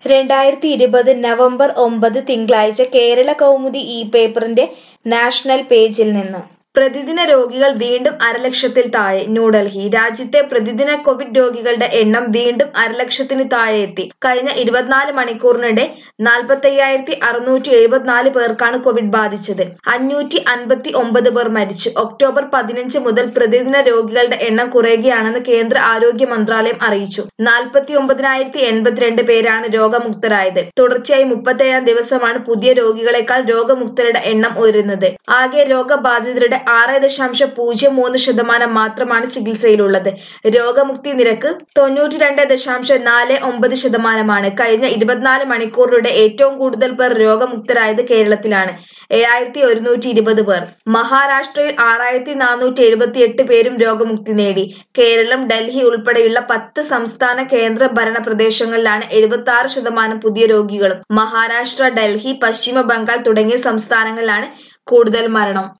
രണ്ടായിരത്തി ഇരുപത് നവംബർ ഒമ്പത് തിങ്കളാഴ്ച കേരള കൗമുദി ഈ പേപ്പറിന്റെ നാഷണൽ പേജിൽ നിന്ന് പ്രതിദിന രോഗികൾ വീണ്ടും അരലക്ഷത്തിൽ താഴെ ന്യൂഡൽഹി രാജ്യത്തെ പ്രതിദിന കോവിഡ് രോഗികളുടെ എണ്ണം വീണ്ടും അരലക്ഷത്തിന് താഴെ എത്തി കഴിഞ്ഞ ഇരുപത്തിനാല് മണിക്കൂറിനിടെ നാൽപ്പത്തയ്യായിരത്തി അറുന്നൂറ്റി എഴുപത്തിനാല് പേർക്കാണ് കോവിഡ് ബാധിച്ചത് അഞ്ഞൂറ്റി അൻപത്തി ഒമ്പത് പേർ മരിച്ചു ഒക്ടോബർ പതിനഞ്ച് മുതൽ പ്രതിദിന രോഗികളുടെ എണ്ണം കുറയുകയാണെന്ന് കേന്ദ്ര ആരോഗ്യ മന്ത്രാലയം അറിയിച്ചു നാൽപ്പത്തി ഒമ്പതിനായിരത്തി എൺപത്തിരണ്ട് പേരാണ് രോഗമുക്തരായത് തുടർച്ചയായി മുപ്പത്തേഴാം ദിവസമാണ് പുതിയ രോഗികളെക്കാൾ രോഗമുക്തരുടെ എണ്ണം ഉയരുന്നത് ആകെ രോഗബാധിതരുടെ ആറ് ദശാംശം പൂജ്യം മൂന്ന് ശതമാനം മാത്രമാണ് ചികിത്സയിലുള്ളത് രോഗമുക്തി നിരക്ക് തൊണ്ണൂറ്റി രണ്ട് ദശാംശം നാല് ഒമ്പത് ശതമാനമാണ് കഴിഞ്ഞ ഇരുപത്തിനാല് മണിക്കൂറിലൂടെ ഏറ്റവും കൂടുതൽ പേർ രോഗമുക്തരായത് കേരളത്തിലാണ് ഏഴായിരത്തി ഒരുന്നൂറ്റി ഇരുപത് പേർ മഹാരാഷ്ട്രയിൽ ആറായിരത്തി നാനൂറ്റി എഴുപത്തി എട്ട് പേരും രോഗമുക്തി നേടി കേരളം ഡൽഹി ഉൾപ്പെടെയുള്ള പത്ത് സംസ്ഥാന കേന്ദ്ര ഭരണ പ്രദേശങ്ങളിലാണ് എഴുപത്തി ആറ് ശതമാനം പുതിയ രോഗികളും മഹാരാഷ്ട്ര ഡൽഹി പശ്ചിമ ബംഗാൾ തുടങ്ങിയ സംസ്ഥാനങ്ങളിലാണ് കൂടുതൽ മരണം